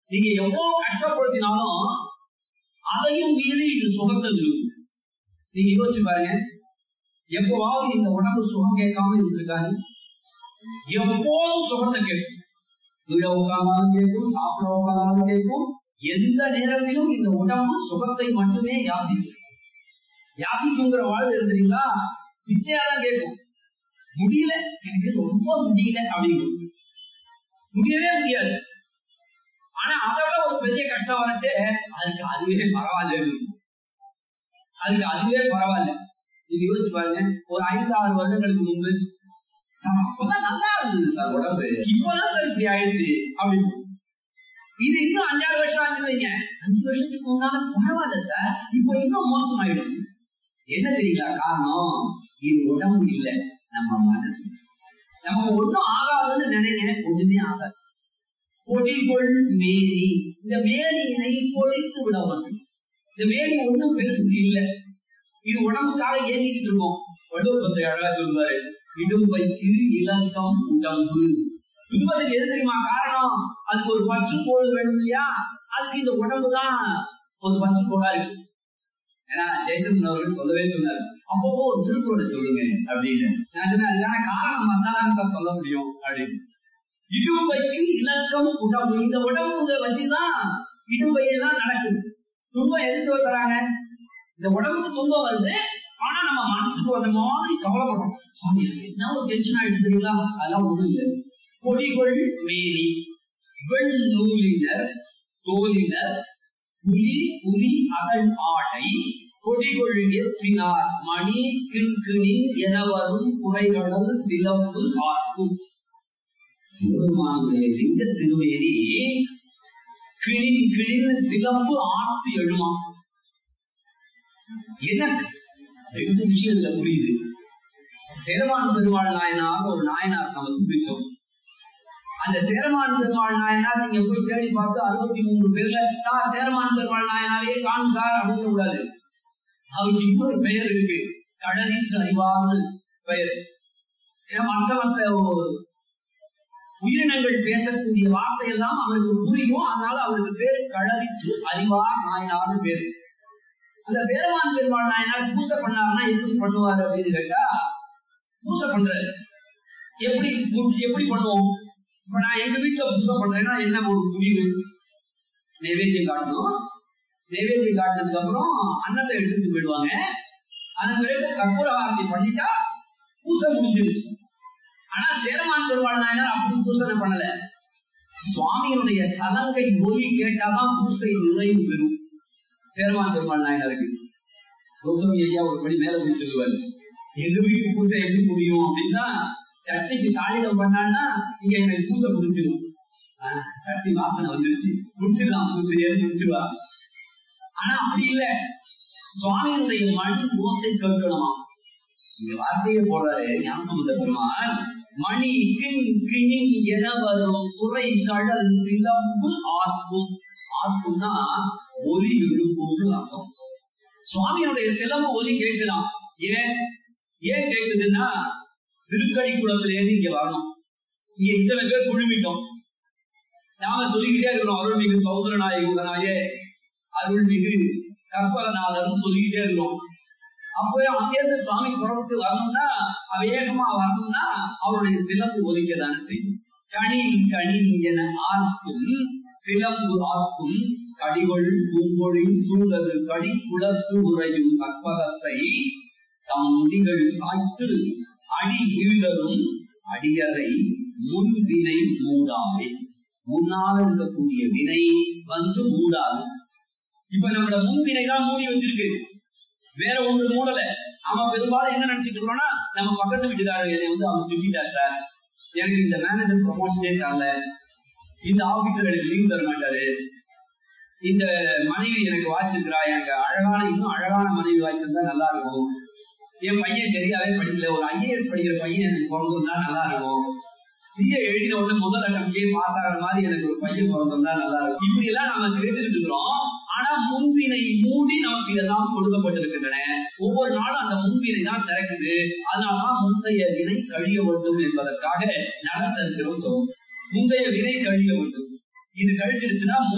நீங்க எவ்வளவு கஷ்டப்படுத்தினாலும் அதையும் மீறி இது சுகத்தை விரும்பும் நீங்க யோசிச்சு பாருங்க எப்பவாவது இந்த உடம்பு சுகம் கேட்காம இருந்திருக்காரு எப்போதும் சுகத்தை கேட்கும் கீழே உட்கார்ந்தாலும் கேட்கும் சாப்பிட உட்கார்ந்தாலும் கேட்கும் எந்த நேரத்திலும் இந்த உடம்பு சுகத்தை மட்டுமே யாசிக்கும் யாசிக்குங்கிற வாழ்வு இருந்தீங்களா பிச்சையாதான் கேட்கும் முடியல எனக்கு ரொம்ப முடியல அப்படிங்கும் முடியவே முடியாது ஆனா அதை விட ஒரு பெரிய கஷ்டம் வரச்சே அதுக்கு அதுவே பரவாயில்ல அதுக்கு அதுவே பரவாயில்ல நீங்க யோசிச்சு பாருங்க ஒரு ஐந்து ஆறு வருடங்களுக்கு முன்பு சார் அப்பதான் நல்லா இருந்தது சார் உடம்பு இப்பதான் சார் இப்படி ஆயிடுச்சு அப்படின்னு இது இன்னும் அஞ்சாறு வருஷம் ஆச்சுன்னு வைங்க அஞ்சு வருஷத்துக்கு முன்னால பரவாயில்ல சார் இப்போ இன்னும் மோசமாயிடுச்சு என்ன தெரியுங்களா காரணம் இது உடம்பு இல்ல நம்ம மனசு நமக்கு ஒண்ணும் ஆகாதுன்னு நினைங்க ஒண்ணுமே ஆகாது பொடிகொள் மேனி இந்த மேனியினை பொடித்து விட வேண்டும் இந்த மேனி ஒண்ணும் பெருசு இல்ல இது உடம்புக்காக ஏங்கிக்கிட்டு இருக்கோம் வள்ளுவர் பத்திரை அழகா சொல்லுவாரு இடும்பைக்கு இலக்கம் உடம்பு துன்பத்துக்கு எது தெரியுமா காரணம் அதுக்கு ஒரு பற்றுக்கோள் வேணும் இல்லையா அதுக்கு இந்த உடம்பு தான் ஒரு பற்றுக்கோளா இருக்கு ஏன்னா ஜெயச்சந்திரன் அவர்கள் சொல்லவே சொன்னார் அப்பப்போ ஒரு திருக்குறளை சொல்லுங்க அப்படின்னு நான் சொன்னேன் அதுக்கான காரணம் வந்தாதான் சார் சொல்ல முடியும் அப்படின்னு இடும்பைக்கு இலக்கம் உடம்பு இந்த உடம்புல வச்சுதான் இடும்பையெல்லாம் நடக்குது துன்பம் எதுக்கு தராங்க இந்த உடம்புக்கு துன்பம் வருது ஆனா நம்ம மனசுக்கு வந்த மாதிரி கவலைப்படுறோம் சாரி எனக்கு என்ன ஒரு டென்ஷன் ஆயிடுச்சு தெரியுங்களா அதெல்லாம் ஒண்ணும் இல்லை பொடிகொள் மேனி வெண் நூலினர் தோலினர் புலி புலி அகழ் ஆடை கொடிகொள் எற்றினார் மணி கிண்கிணின் என வரும் குறைகடல் சிலம்பு ஆர்க்கும் சிவபெருமானுடைய லிங்க திருவேணி கிளின் கிளின் சிலம்பு ஆர்த்து எழுமா என்ன ரெண்டு விஷயம் இதுல புரியுது சேரமான் பெருமாள் நாயனார் ஒரு நாயனார் நம்ம சிந்திச்சோம் அந்த சேரமான் பெருமாள் நாயனார் நீங்க போய் தேடி பார்த்து அறுபத்தி மூன்று பேர்ல சார் சேரமான் பெருமாள் நாயனாரே காணும் சார் அப்படின்னு கூடாது அவருக்கு இன்னொரு பெயர் இருக்கு கடலிற்று அறிவார்னு பெயர் ஏன்னா மற்ற மற்ற உயிரினங்கள் பேசக்கூடிய வார்த்தை எல்லாம் அவருக்கு புரியும் அதனால அவருக்கு பேரு கடலிற்று அறிவார் நாயனார்னு பேரு அந்த சேரமான் பெருமாள் நாயனார் பூசை பண்ணாருன்னா எப்படி பண்ணுவாரு அப்படின்னு கேட்டா பூசை பண்றாரு எப்படி எப்படி பண்ணுவோம் இப்ப நான் எங்க வீட்டுல பூசை பண்றேன்னா என்ன ஒரு முடிவு நைவேத்தியம் காட்டணும் நைவேத்தியம் காட்டினதுக்கு அப்புறம் அன்னத்தை எடுத்துட்டு போயிடுவாங்க அதன் பிறகு கற்பூர ஆரத்தி பண்ணிட்டா பூசை முடிஞ்சிருச்சு ஆனா சேரமான் பெருமாள் நாயனார் அப்படி பூசனை பண்ணல சுவாமியினுடைய சலங்கை ஒலி கேட்டாதான் பூசை நிறைவு பெறும் சேரமான் பெருமாள் நாயனாருக்கு சோசமி ஐயா ஒரு படி மேல போய் சொல்லுவாரு எங்க வீட்டு பூசை எப்படி முடியும் அப்படின்னா சட்னிக்கு தாளிதம் பண்ணான்னா இங்க எனக்கு பூசை முடிஞ்சிடும் சட்னி வாசனை வந்துருச்சு முடிச்சிடலாம் பூசையே முடிச்சிருவா ஆனா அப்படி இல்ல சுவாமியினுடைய மணி ஓசை கேட்கணுமா இந்த வார்த்தையை போடுறாரு ஞானசம்பந்த பெருமான் மணி கிண் கிணி என வரும் துறை கடல் சிலம்பு ஆர்க்கும் ஆர்க்கும்னா ஒலி எழுப்பும்னு அர்த்தம் சுவாமியுடைய சிலம்பு ஒலி கேட்குதான் ஏன் ஏன் கேட்குதுன்னா திருக்கடி குளத்துல ஏறி இங்க வரணும் இங்க இத்தனை பேர் குழுமிட்டோம் நாம சொல்லிக்கிட்டே இருக்கிறோம் அருள்மிகு சௌந்தரநாயகனாயே அருள்மிகு கற்பகநாதன் சொல்லிக்கிட்டே இருக்கிறோம் அப்போ அங்கேருந்து சுவாமி புறப்பட்டு வரணும்னா வேகமா வரணும்னா அவருடைய சிலம்பு ஒதுக்கதானே செய்யும் கனி கனி என ஆர்க்கும் சிலம்பு ஆர்க்கும் கடிகொள் பூங்கொழில் சூழது கடி குளத்து உறையும் கற்பகத்தை தம் முடிகள் சாய்த்து அடி வீழரும் அடியறை முன்வினை மூடாமே முன்னால் இருக்கக்கூடிய வினை வந்து மூடாது இப்ப நம்மளோட முன்வினை தான் மூடி வச்சிருக்கு வேற ஒன்று மூடல நாம பெரும்பாலும் என்ன நினைச்சிட்டு இருக்கோம்னா நம்ம பக்கத்து வீட்டுக்காரர் என்னை வந்து அவங்க திட்டார் சார் எனக்கு இந்த மேனேஜர் ப்ரொமோஷனே தரல இந்த ஆபீசர் எனக்கு லீவ் தர மாட்டாரு இந்த மனைவி எனக்கு வாய்ச்சிருக்கிறா எனக்கு அழகான இன்னும் அழகான மனைவி வாய்ச்சிருந்தா நல்லா இருக்கும் என் பையன் சரியாவே படிக்கல ஒரு ஐஏஎஸ் படிக்கிற பையன் எனக்கு பிறந்திருந்தா நல்லா இருக்கும் சிஏ எழுதின உடனே முதல் அட்டம்லயே பாஸ் ஆகிற மாதிரி எனக்கு ஒரு பையன் பிறந்திருந்தா நல்லா இருக்கும் இப்படி எல்லாம் நாம கேட்டுக்கிட்டு இருக்கிறோம் ஆனா முன்வினை மூடி நமக்கு இதெல்லாம் கொடுக்கப்பட்டிருக்கின்றன ஒவ்வொரு நாளும் அந்த முன்வினை தான் திறக்குது அதனாலதான் முந்தைய வினை கழிய வேண்டும் என்பதற்காக நடத்திருக்கிறோம் சொல்லும் முந்தைய வினை கழிய வேண்டும் இது கழிச்சிருச்சுன்னா